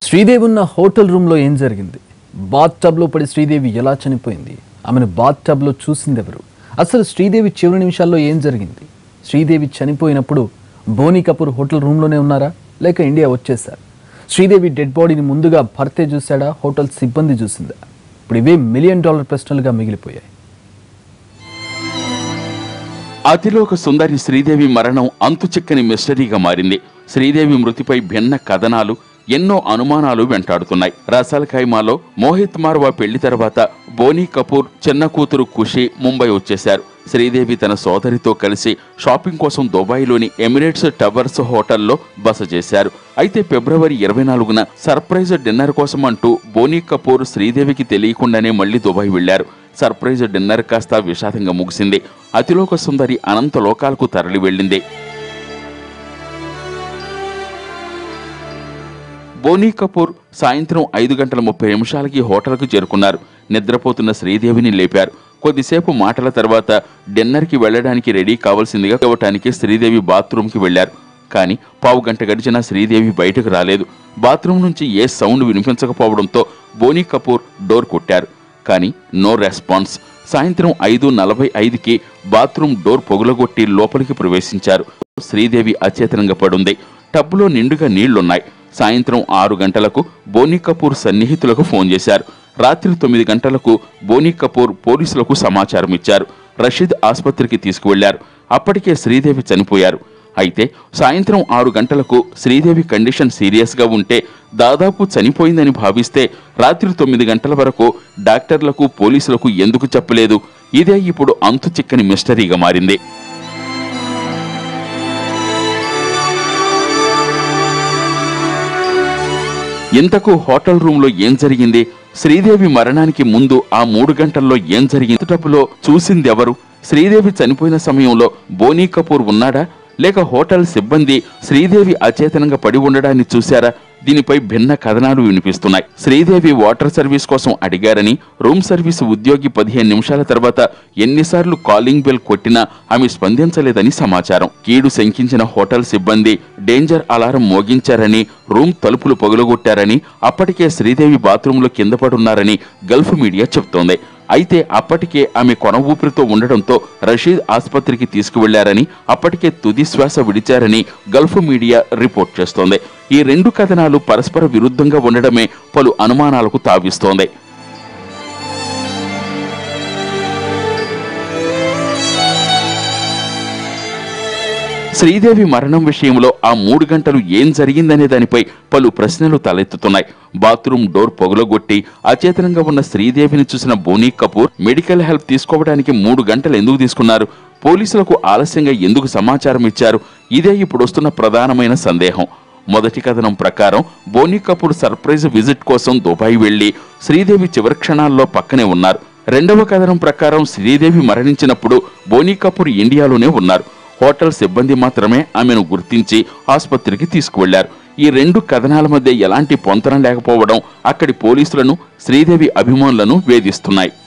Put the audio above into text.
శ్రీదేవి ఉన్న హోటల్ రూమ్లో ఏం జరిగింది బాత్ టబ్లో పడి శ్రీదేవి ఎలా చనిపోయింది ఆమెను బాత్ టబ్లో చూసింది ఎవరు అసలు శ్రీదేవి చివరి నిమిషాల్లో ఏం జరిగింది శ్రీదేవి చనిపోయినప్పుడు బోనీ కపూర్ హోటల్ రూమ్లోనే ఉన్నారా లేక ఇండియా వచ్చేసారు శ్రీదేవి డెడ్ బాడీని ముందుగా భర్తే చూశాడా హోటల్ సిబ్బంది చూసిందా ఇప్పుడు ఇవే మిలియన్ డాలర్ ప్రశ్నలుగా మిగిలిపోయాయి అతిలోక సుందరి శ్రీదేవి మరణం అంతుచిక్కని మిస్టరీగా మారింది శ్రీదేవి మృతిపై భిన్న కథనాలు ఎన్నో అనుమానాలు వెంటాడుతున్నాయి రసాల్ ఖైమాలో మోహిత్ మార్వా పెళ్లి తర్వాత బోనీ కపూర్ చిన్న కూతురు ఖుషి ముంబై వచ్చేశారు శ్రీదేవి తన సోదరితో కలిసి షాపింగ్ కోసం దుబాయ్లోని ఎమిరేట్స్ టవర్స్ హోటల్లో బస చేశారు అయితే ఫిబ్రవరి ఇరవై నాలుగున సర్ప్రైజ్ డిన్నర్ కోసం అంటూ బోనీ కపూర్ శ్రీదేవికి తెలియకుండానే మళ్లీ దుబాయ్ వెళ్లారు సర్ప్రైజ్ డిన్నర్ కాస్త విషాదంగా ముగిసింది అతిలోక సుందరి అనంత లోకాలకు తరలి వెళ్ళింది బోనీ కపూర్ సాయంత్రం ఐదు గంటల ముప్పై నిమిషాలకి హోటల్కు చేరుకున్నారు నిద్రపోతున్న శ్రీదేవిని లేపారు కొద్దిసేపు మాటల తర్వాత డిన్నర్కి వెళ్ళడానికి రెడీ కావాల్సిందిగా ఇవ్వటానికి శ్రీదేవి బాత్రూంకి వెళ్లారు కానీ పావు గంట గడిచినా శ్రీదేవి బయటకు రాలేదు బాత్రూం నుంచి ఏ సౌండ్ వినిపించకపోవడంతో బోనీ కపూర్ డోర్ కొట్టారు కానీ నో రెస్పాన్స్ సాయంత్రం ఐదు నలభై ఐదుకి బాత్రూం డోర్ పొగులగొట్టి లోపలికి ప్రవేశించారు శ్రీదేవి అచేతనంగా పడుంది టబ్బులో నిండుగా నీళ్లున్నాయి సాయంత్రం ఆరు గంటలకు బోనీ కపూర్ సన్నిహితులకు ఫోన్ చేశారు రాత్రి తొమ్మిది గంటలకు బోనీ కపూర్ పోలీసులకు సమాచారం ఇచ్చారు రషీద్ ఆసుపత్రికి తీసుకువెళ్లారు అప్పటికే శ్రీదేవి చనిపోయారు అయితే సాయంత్రం ఆరు గంటలకు శ్రీదేవి కండిషన్ సీరియస్గా ఉంటే దాదాపు చనిపోయిందని భావిస్తే రాత్రి తొమ్మిది గంటల వరకు డాక్టర్లకు పోలీసులకు ఎందుకు చెప్పలేదు ఇదే ఇప్పుడు అంతు చిక్కని మిస్టరీగా మారింది ఇంతకు హోటల్ రూమ్లో ఏం జరిగింది శ్రీదేవి మరణానికి ముందు ఆ మూడు గంటల్లో ఏం జరిగింది టప్పులో చూసిందెవరు శ్రీదేవి చనిపోయిన సమయంలో బోనీ కపూర్ ఉన్నాడా లేక హోటల్ సిబ్బంది శ్రీదేవి అచేతనంగా పడి ఉండడాన్ని చూశారా దీనిపై భిన్న కథనాలు వినిపిస్తున్నాయి శ్రీదేవి వాటర్ సర్వీస్ కోసం అడిగారని రూమ్ సర్వీస్ ఉద్యోగి పదిహేను నిమిషాల తర్వాత ఎన్నిసార్లు కాలింగ్ బెల్ కొట్టినా ఆమె స్పందించలేదని సమాచారం కీడు శంకించిన హోటల్ సిబ్బంది డేంజర్ అలారం మోగించారని రూమ్ తలుపులు పగులగొట్టారని అప్పటికే శ్రీదేవి బాత్రూంలో కింద పడున్నారని గల్ఫ్ మీడియా చెబుతోంది అయితే అప్పటికే ఆమె కొన ఊపిరితో ఉండడంతో రషీద్ ఆసుపత్రికి తీసుకువెళ్లారని అప్పటికే తుది శ్వాస విడిచారని గల్ఫ్ మీడియా రిపోర్ట్ చేస్తోంది ఈ రెండు కథనాలు పరస్పర విరుద్ధంగా ఉండడమే పలు అనుమానాలకు తావిస్తోంది శ్రీదేవి మరణం విషయంలో ఆ మూడు గంటలు ఏం జరిగిందనే దానిపై పలు ప్రశ్నలు తలెత్తుతున్నాయి బాత్రూమ్ డోర్ పొగలగొట్టి అచేతనంగా ఉన్న శ్రీదేవిని చూసిన బోనీ కపూర్ మెడికల్ హెల్ప్ తీసుకోవడానికి మూడు గంటలు ఎందుకు తీసుకున్నారు పోలీసులకు ఆలస్యంగా ఎందుకు సమాచారం ఇచ్చారు ఇదే ఇప్పుడు వస్తున్న ప్రధానమైన సందేహం మొదటి కథనం ప్రకారం బోనీ కపూర్ సర్ప్రైజ్ విజిట్ కోసం దుబాయ్ వెళ్లి శ్రీదేవి చివరి క్షణాల్లో పక్కనే ఉన్నారు రెండవ కథనం ప్రకారం శ్రీదేవి మరణించినప్పుడు బోనీ కపూర్ ఇండియాలోనే ఉన్నారు హోటల్ సిబ్బంది మాత్రమే ఆమెను గుర్తించి ఆసుపత్రికి తీసుకువెళ్లారు ఈ రెండు కథనాల మధ్య ఎలాంటి పొంతన లేకపోవడం అక్కడి పోలీసులను శ్రీదేవి అభిమానులను వేధిస్తున్నాయి